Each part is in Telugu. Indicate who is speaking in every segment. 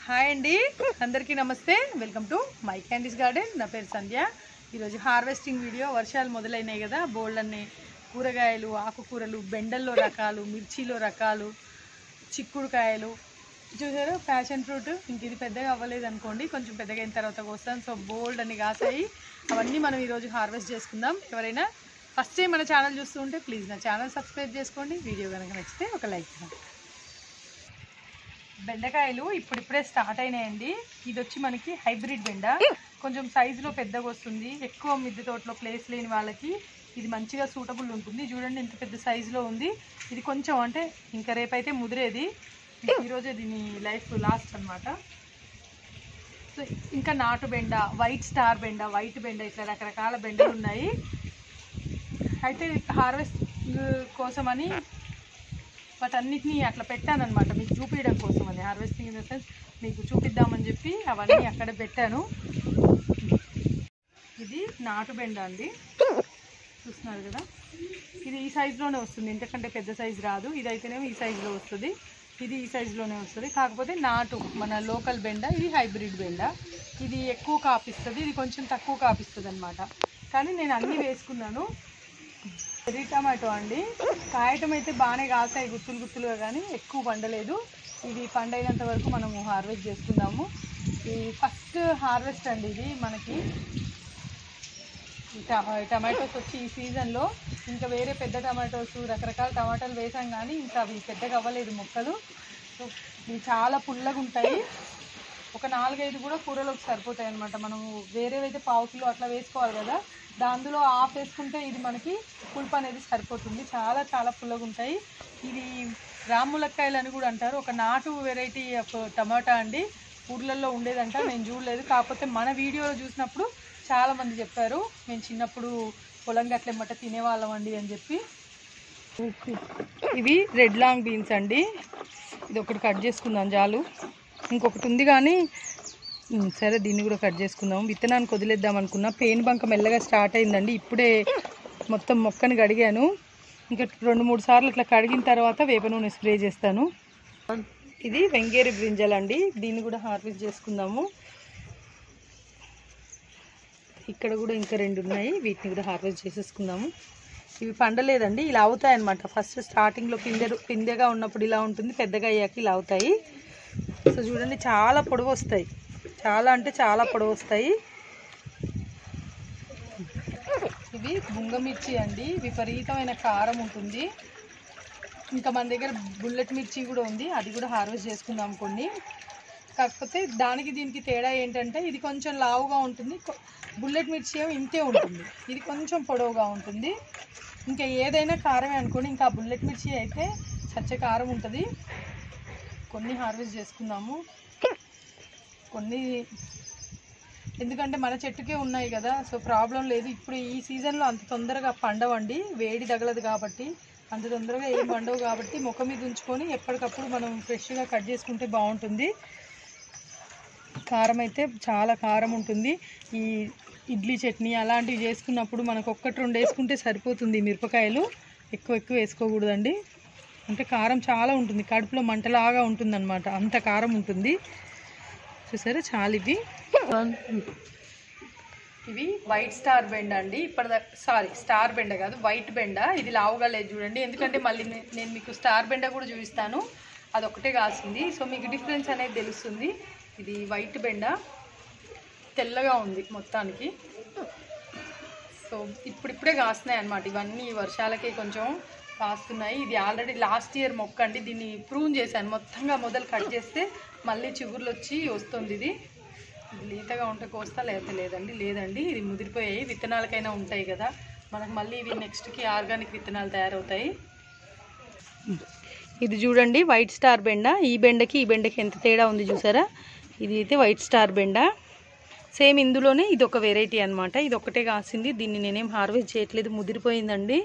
Speaker 1: హాయ్ అండి అందరికీ నమస్తే welcome to my candies garden నా పేరు సంధ్య ఈరోజు హార్వెస్టింగ్ వీడియో వర్షాలు మొదలైనాయి కదా బోల్డ్ అన్ని కూరగాయలు ఆకుకూరలు బెండల్లో రకాలు మిర్చిలో రకాలు చిక్కుడుకాయలు చూసారు ప్యాషన్ ఫ్రూట్ ఇంక ఇది పెద్దగా అవ్వలేదు అనుకోండి కొంచెం పెద్దగా అయిన తర్వాత కోస్తాను సో బోల్డ్ అని కాసాయి అవన్నీ మనం ఈరోజు హార్వెస్ట్ చేసుకుందాం ఎవరైనా ఫస్ట్ టైం మన ఛానల్ చూస్తూ ఉంటే ప్లీజ్ నా ఛానల్ సబ్స్క్రైబ్ చేసుకోండి వీడియో కనుక నచ్చితే ఒక లైక్ ఇవ్వండి బెండకాయలు ఇప్పుడిప్పుడే స్టార్ట్ అయినాయండి ఇది వచ్చి మనకి హైబ్రిడ్ బెండ కొంచెం సైజులో పెద్దగా వస్తుంది ఎక్కువ మిద్దె తోటలో ప్లేస్ లేని వాళ్ళకి ఇది మంచిగా సూటబుల్ ఉంటుంది చూడండి ఇంత పెద్ద సైజులో ఉంది ఇది కొంచెం అంటే ఇంకా రేపైతే ముదిరేది ఈరోజే దీని లైఫ్ లాస్ట్ అన్నమాట సో ఇంకా నాటు బెండ వైట్ స్టార్ బెండ వైట్ బెండ ఇట్లా రకరకాల బెండలు ఉన్నాయి అయితే హార్వెస్ట్ కోసమని వాటన్నిటిని అట్లా పెట్టానన్నమాట మీకు చూపించడం కోసం అది హార్వెస్టింగ్ ఇన్ ద సెన్స్ మీకు చూపిద్దామని చెప్పి అవన్నీ అక్కడ పెట్టాను ఇది నాటు బెండ అండి చూస్తున్నారు కదా ఇది ఈ సైజులోనే వస్తుంది ఇంతకంటే పెద్ద సైజు రాదు ఇదైతేనేమో ఈ సైజులో వస్తుంది ఇది ఈ సైజులోనే వస్తుంది కాకపోతే నాటు మన లోకల్ బెండ ఇది హైబ్రిడ్ బెండ ఇది ఎక్కువ కాపిస్తుంది ఇది కొంచెం తక్కువ కాపిస్తుంది అనమాట కానీ నేను అన్నీ వేసుకున్నాను చెర్రీ టమాటో అండి కాయటం అయితే బాగానే కాసాయి గుత్తులు గుత్తులుగా కానీ ఎక్కువ పండలేదు ఇది పండైనంత వరకు మనము హార్వెస్ట్ చేసుకుందాము ఈ ఫస్ట్ హార్వెస్ట్ అండి ఇది మనకి ఈ టమా- ఈ టమాటోస్ వచ్చి ఈ సీజన్లో ఇంకా వేరే పెద్ద టమాటోస్ రకరకాల టమాటాలు వేసాం కానీ ఇంకా అవి పెద్దగా అవ్వలేదు మొక్కలు సో ఇవి చాలా పుల్లగా ఉంటాయి ఒక నాలుగైదు కూడా కూరలోకి సరిపోతాయి అనమాట మనము వేరేవైతే పావు కిలో అట్లా వేసుకోవాలి కదా దాంట్లో ఆఫ్ వేసుకుంటే ఇది మనకి పులుపు అనేది సరిపోతుంది చాలా చాలా పుల్లగా ఉంటాయి ఇది రాములక్కాయలు అని కూడా అంటారు ఒక నాటు వెరైటీ ఆఫ్ టమాటా అండి ఊర్లలో ఉండేదంట నేను చూడలేదు కాకపోతే మన వీడియోలో చూసినప్పుడు చాలా మంది చెప్పారు మేము చిన్నప్పుడు పొలం గట్లెమ్మట తినేవాళ్ళం అండి అని చెప్పి ఇవి రెడ్ లాంగ్ బీన్స్ అండి ఇది ఒకటి కట్ చేసుకుందాం చాలు ఇంకొకటి ఉంది కానీ ఉమ్, సరే దీన్ని కూడా కట్ చేసుకుందాం విత్తనానికి వదిలేద్దాం అనుకున్నా పెయిన్ బంక మెల్లగా స్టార్ట్ అయిందండి ఇప్పుడే మొత్తం మొక్కని కడిగాను ఇంకా రెండు మూడు సార్లు ఇట్లా కడిగిన తర్వాత వేప నూనె స్ప్రే చేస్తాను ఇది వెంగేరి బ్రింజల్ అండి దీన్ని కూడా హార్వెస్ట్ చేసుకుందాము ఇక్కడ కూడా ఇంకా రెండు ఉన్నాయి వీటిని కూడా హార్వెస్ట్ చేసేసుకుందాము ఇవి పండలేదండి ఇలా అవుతాయి అనమాట ఫస్ట్ స్టార్టింగ్లో పిందె పిందెగా ఉన్నప్పుడు ఇలా ఉంటుంది పెద్దగా అయ్యాక ఇలా అవుతాయి సో చూడండి చాలా పొడవు వస్తాయి చాలా అంటే చాలా పొడవు వస్తాయి ఇవి బుంగమిర్చి అండి విపరీతమైన కారం ఉంటుంది ఇంకా మన దగ్గర బుల్లెట్ మిర్చి కూడా ఉంది అది కూడా హార్వెస్ట్ చేసుకుందాం కొన్ని కాకపోతే దానికి దీనికి తేడా ఏంటంటే ఇది కొంచెం లావుగా ఉంటుంది కొ- బుల్లెట్ మిర్చి ఏమో ఇంతే ఉంటుంది ఇది కొంచెం పొడవుగా ఉంటుంది ఇంకా ఏదైనా కారమే అనుకోండి ఇంకా ఆ బుల్లెట్ మిర్చి అయితే చచ్చ కారం ఉంటుంది కొన్ని హార్వెస్ట్ చేసుకుందాము కొన్ని ఎందుకంటే మన చెట్టుకే ఉన్నాయి కదా సో ప్రాబ్లం లేదు ఇప్పుడు ఈ సీజన్లో అంత తొందరగా పండవండి వేడి తగలదు కాబట్టి అంత తొందరగా ఏం పండవు కాబట్టి ముఖ మీద ఉంచుకొని ఎప్పటికప్పుడు మనం ఫ్రెష్గా కట్ చేసుకుంటే బాగుంటుంది కారం అయితే చాలా కారం ఉంటుంది ఈ ఇడ్లీ చట్నీ అలాంటివి చేసుకున్నప్పుడు మనకు ఒక్కటి రెండు వేసుకుంటే సరిపోతుంది ఈ మిరపకాయలు ఎక్కువ ఎక్కువ వేసుకోకూడదండి అంటే కారం చాలా ఉంటుంది కడుపులో మంటలాగా ఉంటుంది అనమాట అంత కారం ఉంటుంది చూసారా చాలా ఇవి ఇవి వైట్ స్టార్ బెండ అండి ఇప్పటిదా సారీ స్టార్ బెండ కాదు వైట్ బెండ ఇది లావుగా లేదు చూడండి ఎందుకంటే మళ్ళీ నే- నేను మీకు స్టార్ బెండ కూడా చూపిస్తాను అది ఒకటే కాసింది సో మీకు డిఫరెన్స్ అనేది తెలుస్తుంది ఇది వైట్ బెండ తెల్లగా ఉంది మొత్తానికి సో ఇప్పుడిప్పుడే కాస్తున్నాయి అన్నమాట ఇవన్నీ ఈ వర్షాలకి కొంచెం కాస్తున్నాయి ఇది ఆల్రెడీ లాస్ట్ ఇయర్ మొక్క అండి దీన్ని ప్రూన్ చేశాను మొత్తంగా మొదలు కట్ చేస్తే మళ్ళీ చిగుర్లు వచ్చి వస్తుంది ఇది ఇది లేతగా ఉంటే కోస్తా లేత లేదండి లేదండి ఇది ముదిరిపోయాయి విత్తనాలకైనా ఉంటాయి కదా మనకు మళ్ళీ ఇవి నెక్స్ట్కి ఆర్గానిక్ విత్తనాలు తయారవుతాయి ఇది చూడండి వైట్ స్టార్ బెండ ఈ బెండకి ఈ బెండకి ఎంత తేడా ఉంది చూసారా ఇది అయితే వైట్ స్టార్ బెండ సేమ్ ఇందులోనే ఇది ఒక వెరైటీ అనమాట ఇది ఒకటే కాసింది దీన్ని నేనేం హార్వెస్ట్ చేయట్లేదు ముదిరిపోయిందండి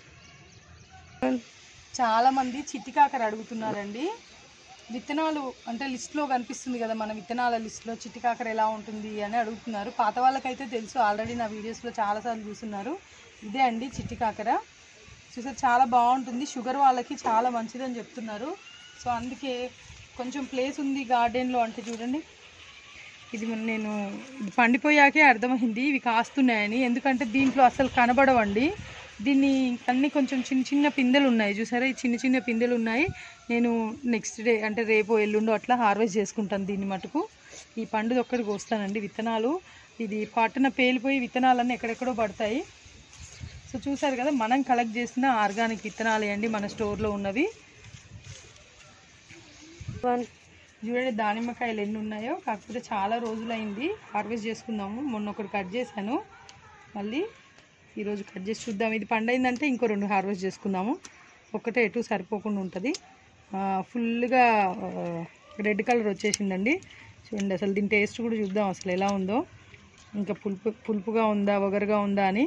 Speaker 1: చాలా మంది చిట్టికాకర అడుగుతున్నారండి విత్తనాలు అంటే లిస్ట్లో కనిపిస్తుంది కదా మన విత్తనాల లిస్ట్లో చిట్టికాకర ఎలా ఉంటుంది అని అడుగుతున్నారు పాత వాళ్ళకైతే తెలుసు ఆల్రెడీ నా వీడియోస్లో చాలాసార్లు చూస్తున్నారు ఇదే అండి చిట్టికాకర చూసారు చాలా బాగుంటుంది షుగర్ వాళ్ళకి చాలా మంచిదని చెప్తున్నారు సో అందుకే కొంచెం ప్లేస్ ఉంది గార్డెన్లో అంటే చూడండి ఇది మన నేను ఇది పండిపోయాకే అర్థమైంది ఇవి కాస్తున్నాయని ఎందుకంటే దీంట్లో అసలు కనబడవండి దీన్ని అన్ని కొంచెం చిన్న చిన్న పిందెలు ఉన్నాయి చూసారా ఈ చిన్న చిన్న పిందెలు ఉన్నాయి నేను నెక్స్ట్ డే అంటే రేపు ఎల్లుండో అట్లా హార్వెస్ట్ చేసుకుంటాను దీన్ని మటుకు ఈ పండుది ఒక్కడికి వస్తానండి విత్తనాలు ఇది పట్టున పేలిపోయి విత్తనాలన్నీ ఎక్కడెక్కడో పడతాయి సో చూసారు కదా మనం కలెక్ట్ చేసిన ఆర్గానిక్ విత్తనాలు అండి మన స్టోర్లో ఉన్నవి చూడండి దానిమ్మకాయలు ఎన్ని ఉన్నాయో కాకపోతే చాలా రోజులైంది హార్వెస్ట్ చేసుకుందాము మొన్న ఒకటి కట్ చేశాను మళ్ళీ ఈరోజు కట్ చేసి చూద్దాం ఇది పండైందంటే ఇంకో రెండు హార్వెస్ట్ చేసుకుందాము ఒక్కటే ఎటు సరిపోకుండా ఉంటుంది ఫుల్గా రెడ్ కలర్ వచ్చేసిందండి చూడండి అసలు దీని టేస్ట్ కూడా చూద్దాం అసలు ఎలా ఉందో ఇంకా పులుపు పులుపుగా ఉందా వగరుగా ఉందా అని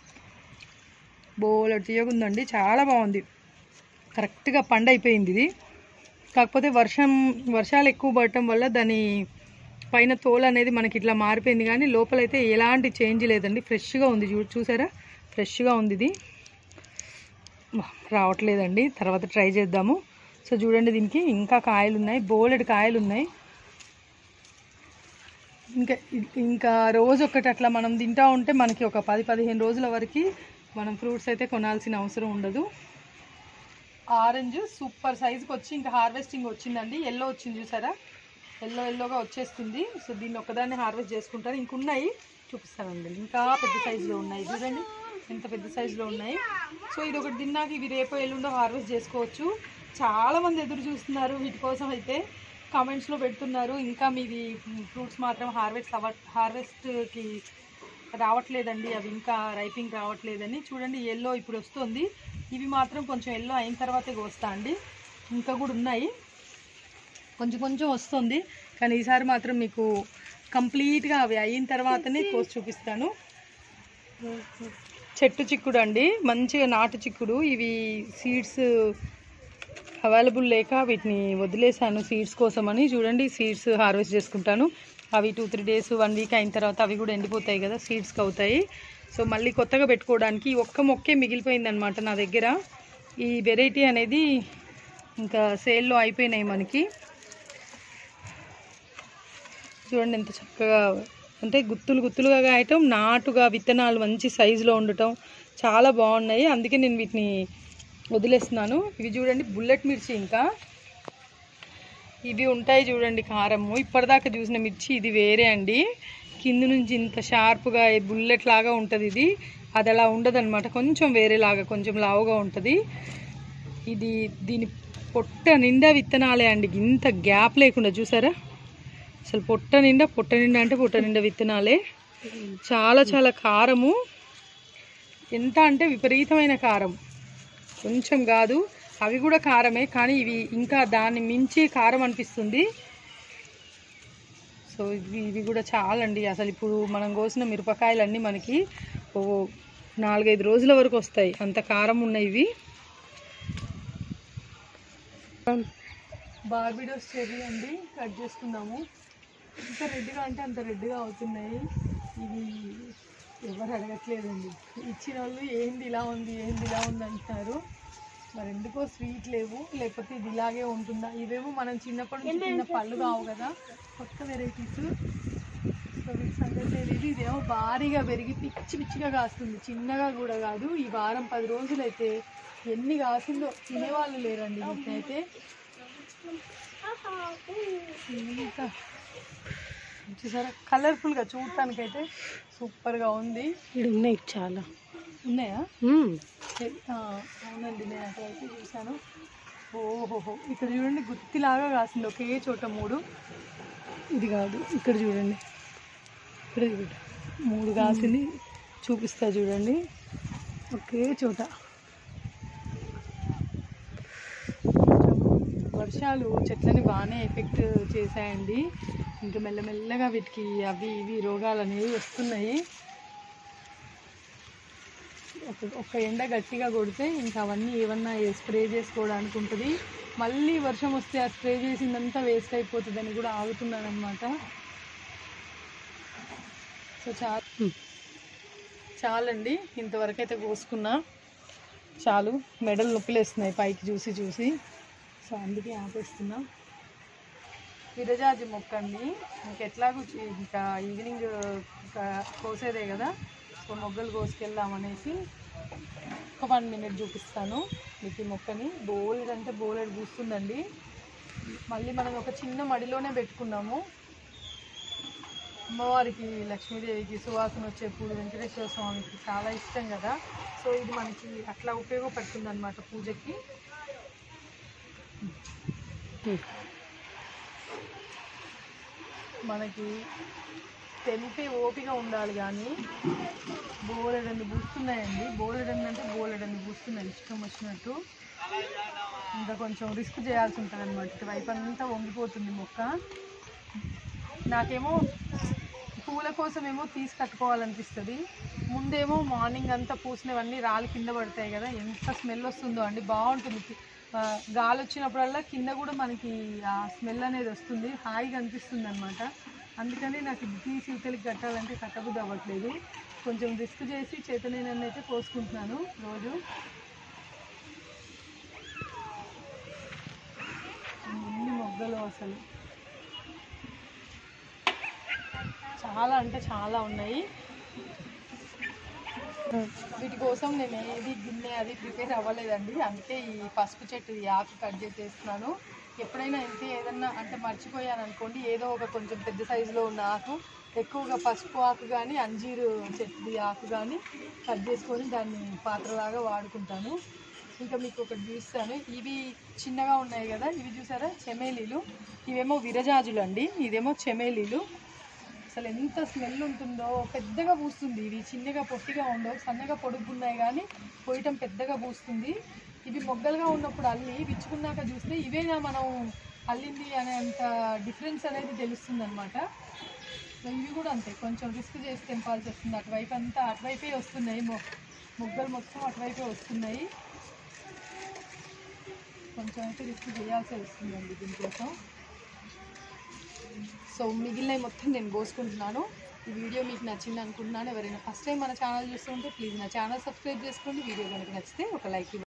Speaker 1: బోలెడు తీయగా ఉందండి చాలా బాగుంది కరెక్ట్గా పండు అయిపోయింది ఇది కాకపోతే వర్షం వర్షాలు ఎక్కువ పడటం వల్ల దాని పైన తోలు అనేది మనకి ఇట్లా మారిపోయింది కానీ లోపలైతే ఎలాంటి చేంజ్ లేదండి ఫ్రెష్గా ఉంది చూ చూసారా ఫ్రెష్గా ఉంది ఇది వా, రావట్లేదండి తర్వాత ట్రై చేద్దాము సో చూడండి దీనికి ఇంకా కాయలు ఉన్నాయి బోలెడు కాయలు ఉన్నాయి ఇంకా ఇంకా రోజు ఒకటి అట్లా మనం తింటా ఉంటే మనకి ఒక పది పదిహేను రోజుల వరకు మనం ఫ్రూట్స్ అయితే కొనాల్సిన అవసరం ఉండదు ఆరెంజ్ సూపర్ సైజుకి వచ్చి ఇంకా హార్వెస్టింగ్ వచ్చిందండి ఎల్లో వచ్చింది చూసారా ఎల్లో ఎల్లోగా వచ్చేస్తుంది సో దీన్ని ఒకదాన్ని హార్వెస్ట్ చేసుకుంటారు ఇంకున్నాయి చూపిస్తానండి ఇంకా పెద్ద సైజులో ఉన్నాయి చూడండి ఎంత పెద్ద సైజులో ఉన్నాయి సో ఇది ఒకటి తిన్నాక ఇవి రేపు ఎల్లుండో హార్వెస్ట్ చేసుకోవచ్చు చాలా మంది ఎదురు చూస్తున్నారు వీటి కోసం అయితే కామెంట్స్లో పెడుతున్నారు ఇంకా మీది ఫ్రూట్స్ మాత్రం హార్వెస్ట్ అవ హార్వెస్ట్కి రావట్లేదండి అవి ఇంకా రైపింగ్ రావట్లేదని చూడండి ఎల్లో ఇప్పుడు వస్తుంది ఇవి మాత్రం కొంచెం ఎల్లో అయిన తర్వాతే కోస్తా అండి ఇంకా కూడా ఉన్నాయి కొంచెం కొంచెం వస్తుంది కానీ ఈసారి మాత్రం మీకు కంప్లీట్గా అవి అయిన తర్వాతనే కోసి చూపిస్తాను చెట్టు చిక్కుడు అండి మంచిగా నాటు చిక్కుడు ఇవి సీడ్స్ అవైలబుల్ లేక వీటిని వదిలేసాను సీడ్స్ కోసమని చూడండి సీడ్స్ హార్వెస్ట్ చేసుకుంటాను అవి two three days one week అయిన తర్వాత అవి కూడా ఎండిపోతాయి కదా సీడ్స్కి అవుతాయి సో మళ్ళీ కొత్తగా పెట్టుకోవడానికి ఈ ఒక్క మొక్కే మిగిలిపోయిందనమాట నా దగ్గర ఈ వెరైటీ అనేది ఇంకా సేల్లో అయిపోయినాయి మనకి చూడండి ఎంత చక్కగా అంటే గుత్తులు గుత్తులుగా కాయటం నాటుగా విత్తనాలు మంచి సైజులో ఉండటం చాలా బాగున్నాయి అందుకే నేను వీటిని వదిలేస్తున్నాను ఇవి చూడండి బుల్లెట్ మిర్చి ఇంకా ఇవి ఉంటాయి చూడండి కారము ఇప్పటిదాకా చూసిన మిర్చి ఇది వేరే అండి కింద నుంచి ఇంత షార్ప్గా బుల్లెట్ లాగా ఉంటుంది ఇది అది అలా ఉండదన్నమాట కొంచెం వేరేలాగా కొంచెం లావుగా ఉంటుంది ఇది దీని పొట్ట నిండా విత్తనాలే అండి ఇంత గ్యాప్ లేకుండా చూసారా అసలు పొట్ట నిండా పొట్ట నిండా అంటే పొట్ట నిండా విత్తనాలే చాలా చాలా కారము ఎంత అంటే విపరీతమైన కారం కొంచెం కాదు అవి కూడా కారమే కానీ ఇవి ఇంకా దాన్ని మించి కారం అనిపిస్తుంది సో ఇవి ఇవి కూడా చాలండి అసలు ఇప్పుడు మనం కోసిన మిరపకాయలన్నీ మనకి ఓ నాలుగైదు రోజుల వరకు వస్తాయి అంత కారం ఉన్నాయి ఇవి బార్బిడోస్ చెర్రీ అండి కట్ చేసుకుందాము ఎంత రెడ్గా అంటే అంత రెడ్గా అవుతున్నాయి ఇవి ఎవరు అడగట్లేదండి ఇచ్చిన వాళ్ళు ఏంది ఇలా ఉంది ఏంది ఇలా ఉంది అంటున్నారు మరి ఎందుకో స్వీట్ లేవు లేకపోతే ఇది ఇలాగే ఉంటుందా ఇవేమో మనం చిన్నప్పటి నుంచి చిన్న పళ్ళు కావు కదా కొత్త వెరైటీస్ సో వీటి సంగతి తెలియదు ఇదేమో భారీగా పెరిగి పిచ్చి పిచ్చిగా కాస్తుంది చిన్నగా కూడా కాదు ఈ వారం పది రోజులు అయితే ఎన్ని కాసిందో తినేవాళ్ళు లేరండి వీటినైతే ఇంకా చూసారా కలర్ఫుల్గా చూడటానికైతే సూపర్గా ఉంది
Speaker 2: ఇక్కడ ఉన్నాయి చాలా
Speaker 1: ఉన్నాయా ఏ- ఆ, అవునండి నేను అటువైపు చూశాను ఓహోహో ఇక్కడ చూడండి గుత్తిలాగా కాసింది ఒకే చోట మూడు ఇది కాదు ఇక్కడ చూడండి ఇక్కడ చూడండి మూడు కాసింది చూపిస్తా చూడండి ఒకే చోట కొంచెం వర్షాలు చెట్లని బాగానే ఎఫెక్ట్ చేశాయండి ఇంకా మెల్లమెల్లగా వీటికి అవి ఇవి రోగాలు అనేవి వస్తున్నాయి ఒక ఒక ఎండ గట్టిగా కొడితే ఇంకా అవన్నీ ఏమన్నా స్ప్రే చేసుకోవడానికి ఉంటుంది మళ్ళీ వర్షం వస్తే ఆ స్ప్రే చేసిందంతా వేస్ట్ అయిపోతుందని కూడా ఆగుతున్నాను అనమాట సో చాలా చాలండి ఇంతవరకు అయితే కోసుకున్నా చాలు మెడలు నొప్పిలేస్తున్నాయి పైకి చూసి చూసి సో అందుకే ఆపేస్తున్నా విరజాజి మొక్క అండి ఇంక ఎట్లాగూ చే- ఇంకా ఈవినింగ్ ఇంకా కోసేదే కదా సో మొగ్గలు కోసుకెళ్దామనేసి ఒక వన్ మినిట్ చూపిస్తాను మీకు ఈ మొక్కని బోలెడ్ అంటే బోలెడ్ పూస్తుందండి మళ్ళీ మనం ఒక చిన్న మడిలోనే పెట్టుకున్నాము అమ్మవారికి లక్ష్మీదేవికి సువాసన వచ్చే పూలు వెంకటేశ్వర స్వామికి చాలా ఇష్టం కదా సో ఇది మనకి అట్లా ఉపయోగపడుతుంది అనమాట పూజకి మనకి తెంపే ఓపిక ఉండాలి కానీ బోలెడన్ని పూస్తున్నాయండి బోలెడన్ని అంటే బోలెడన్ని పూస్తున్నాయి ఇష్టం వచ్చినట్టు ఇంకా కొంచెం రిస్క్ చేయాల్సి ఉంటుంది అనమాట ఇటువైపు అంతా వంగిపోతుంది మొక్క నాకేమో పూల కోసం ఏమో తీసి కట్టుకోవాలనిపిస్తుంది ముందేమో మార్నింగ్ అంతా పూసినవన్నీ రాళ్ళు కింద పడతాయి కదా ఎంత స్మెల్ వస్తుందో అండి బాగుంటుంది ఆ, గాలి వచ్చినప్పుడల్లా కింద కూడా మనకి ఆ స్మెల్ అనేది వస్తుంది హాయిగా అనిపిస్తుంది అనమాట అందుకని నాకు ఇది తీసి ఇతలికి కట్టాలంటే కట్టబుద్ధి అవ్వట్లేదు కొంచెం రిస్క్ చేసి చేతనైనన్ని అయితే కోసుకుంటున్నాను రోజు ఎన్ని మొగ్గలు అసలు చాలా అంటే చాలా ఉన్నాయి వీటి కోసం నేను ఏది గిన్నె అది ప్రిపేర్ అవ్వలేదండి అందుకే ఈ పసుపు చెట్టు ఈ ఆకు కట్ చేసేస్తున్నాను ఎప్పుడైనా ఇంతే ఏదన్నా అంటే మర్చిపోయాను అనుకోండి ఏదో ఒక కొంచెం పెద్ద సైజులో ఉన్న ఆకు ఎక్కువగా పసుపు ఆకు కానీ అంజీరు చెట్టు ఆకు కానీ కట్ చేసుకొని దాన్ని పాత్రలాగా వాడుకుంటాను ఇంకా మీకు ఒకటి చూస్తాను ఇవి చిన్నగా ఉన్నాయి కదా ఇవి చూసారా చెమేలీలు ఇవేమో విరజాజులు అండి ఇదేమో చెమేలీలు అసలు ఎంత స్మెల్ ఉంటుందో పెద్దగా పూస్తుంది ఇవి చిన్నగా పొట్టిగా ఉండవు సన్నగా పొడుగున్నాయి కానీ పోయటం పెద్దగా పూస్తుంది ఇవి మొగ్గలుగా ఉన్నప్పుడు అల్లి విచ్చుకున్నాక చూస్తే ఇవేనా మనం అల్లింది అనే అంత డిఫరెన్స్ అనేది తెలుస్తుంది అనమాట ఇవి కూడా అంతే కొంచెం రిస్క్ చేసి తెంపాల్సి వస్తుంది అటువైపు అంతా అటువైపే వస్తున్నాయి మొ మొగ్గలు మొత్తం అటువైపే వస్తున్నాయి కొంచెం అయితే రిస్క్ చేయాల్సి వస్తుందండి దీనికోసం సో మిగిలినవి మొత్తం నేను కోసుకుంటున్నాను ఈ వీడియో మీకు నచ్చింది అనుకుంటున్నాను ఎవరైనా ఫస్ట్ టైం మన ఛానల్ చూస్తుంటే ప్లీజ్ నా ఛానల్ సబ్స్క్రైబ్ చేసుకోండి వీడియో కనుక నచ్చితే ఒక లైక్ ఇవ్వండి